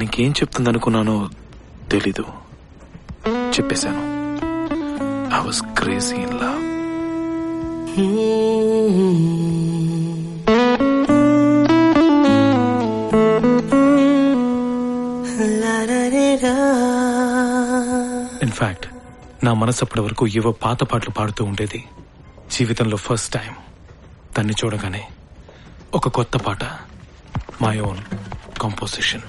ఇంకేం చెప్తుందనుకున్నానో తెలీదు చెప్పేశాను I was crazy in love in fact నా మనసు అప్పటి వరకు ఏవో పాత పాటలు పాడుతూ ఉండేది జీవితంలో ఫస్ట్ టైం దాన్ని చూడగానే ఒక కొత్త పాట మై ఓన్ కంపోజిషన్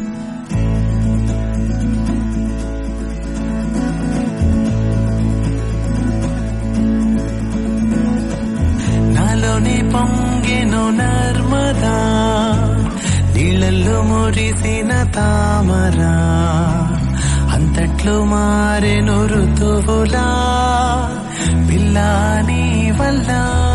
నాలోని పొంగెను నర్మదా నీళ్ళల్లో మురిసిన తామరా అంతట్లో మారెను ఋతువులా పిల్లాని వల్ల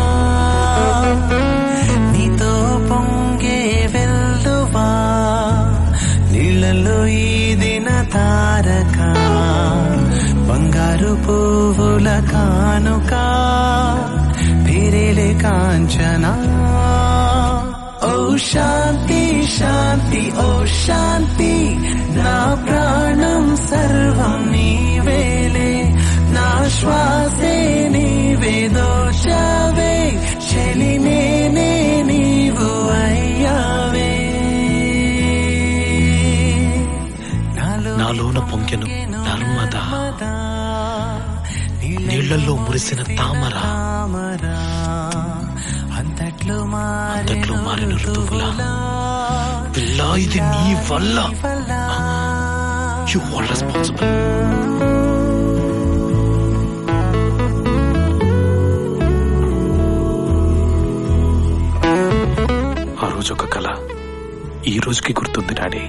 నీతో పొంగే వెల్లువా నీళ్ళలో ఈదిన తారక బంగారు పువ్వుల కానుక పేరేలే కాంచనా ఓ శాంతి శాంతి ఓ శాంతి నా ప్రాణం సర్వం నీవేలే నా శ్వాసే నీవే దోచావే చెలినే నీవు అయ్యావే నాలోన పొంగెను నర్మదా నీళ్లలో మురిసిన తామర అంతట్లో అంతట్లో మారిన ఋతువులా పిల్లా ఇది నీ వల్ల యు ఆర్ రెస్పాన్సిబుల్ ఆ రోజు ఒక కళ ఈ రోజుకి గుర్తుంది డాడీ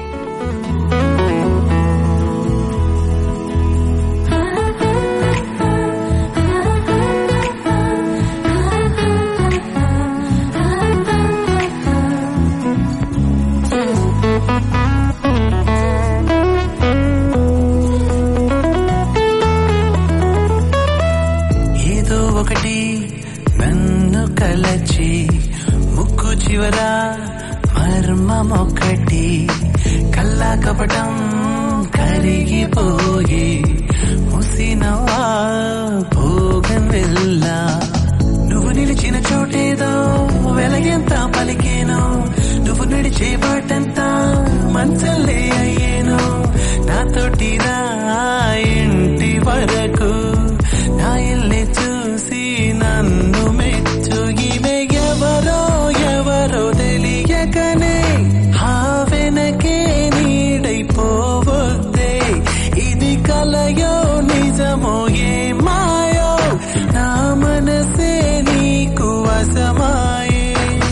ఏదో ఒకటి నన్ను కలచి ముక్కు చివర మర్మమొకటి కల్లా కపటం కరిగిపోయి ముసినవా భోగం వెళ్ళా నువ్వు నిలిచిన చోటేదో వెలగెంత పలికేను నువ్వు నడిచే బాటంతా మంచల్లే అయ్యేను నాతోటి రా ఇంటి వరకు నా ఇల్లే చూసి నన్ను మెచ్చు ఇవే ఎవరో ఎవరో తెలియకనే ఆ వెనకే నీడైపోవద్దే ఇది కలయో నిజమో ఏ మాయో నా మనసే నీకు అసమాయే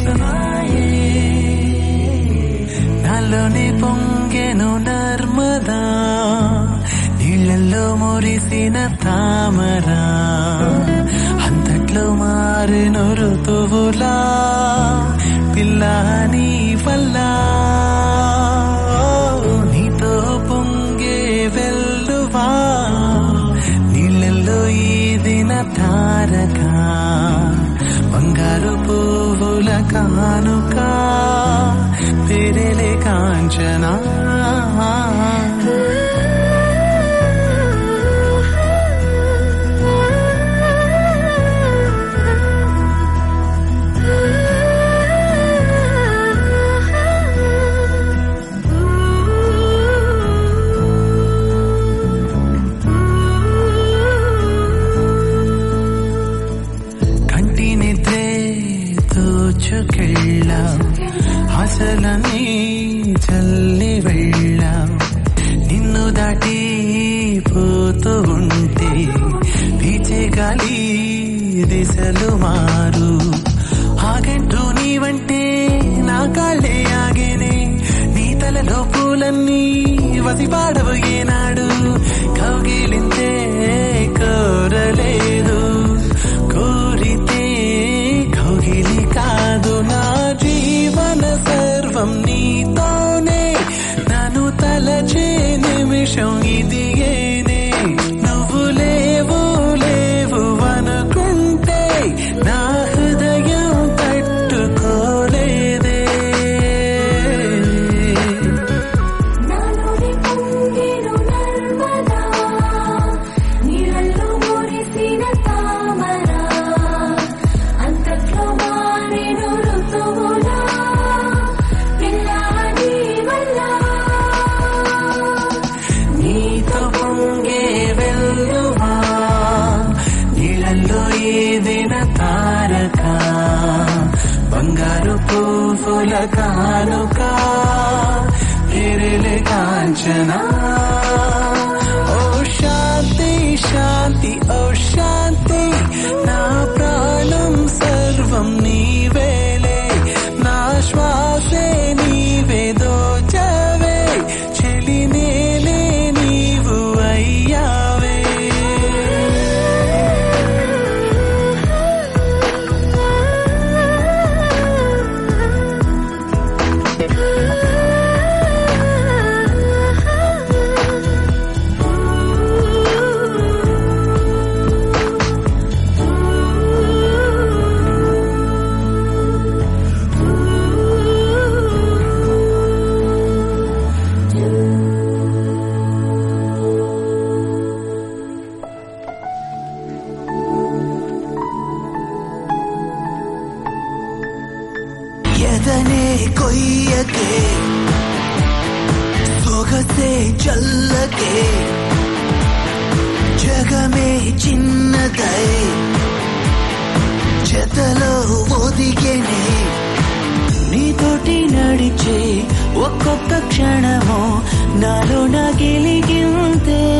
నాలోని పొంగెను నర్మదా నీళ్ళల్లో మురిసిన తామరా అంతట్లో మారిన ఋతువులా పిల్లాని వల్ల నీతో పొంగే వెల్లువా నీళ్ళల్లో ఈదిన తారక బంగారు పువ్వుల కానుక పేరేలే కాంచనా కంటి నిద్రే దోచుకెళ్ళాం ఆశలని చల్లి వెళ్ళాం నిన్ను దాటి పోతూ ఉంటే పీచే గాలి దిశలు మారు ఆగంటూ నీవంటే నా కాళ్ళే ఆగేనే నీ తలలో పూలన్నీ వసిపాడవు ఏనాడు కౌగిలింతే కోరలేదు కోరితే కౌగిలి కాదు నా జీవన సర్వం నీతోనే నన్ను తలచే నిమిషం ఇది ఏనే నువ్వు లేవు లేవు అనుకుంటే నా హృదయం తట్టుకోలేదే పూల కానుక ఎరెలే కాంచనా ఓ శాంతి శాంతి ఓ శాంతి నా ప్రాణం సర్వం నీవేలే నా శ్వాసే నీవే దోచవే చెలి నేనే నీవు అయ్యావే ఎదనే కొయ్యకే సొగసే చల్లకే జగమే చిన్నదై చెతలో ఒదిగేనే నీతోటి నడిచే ఒక్కొక్క క్షణము నాలో నా గెలిగింతే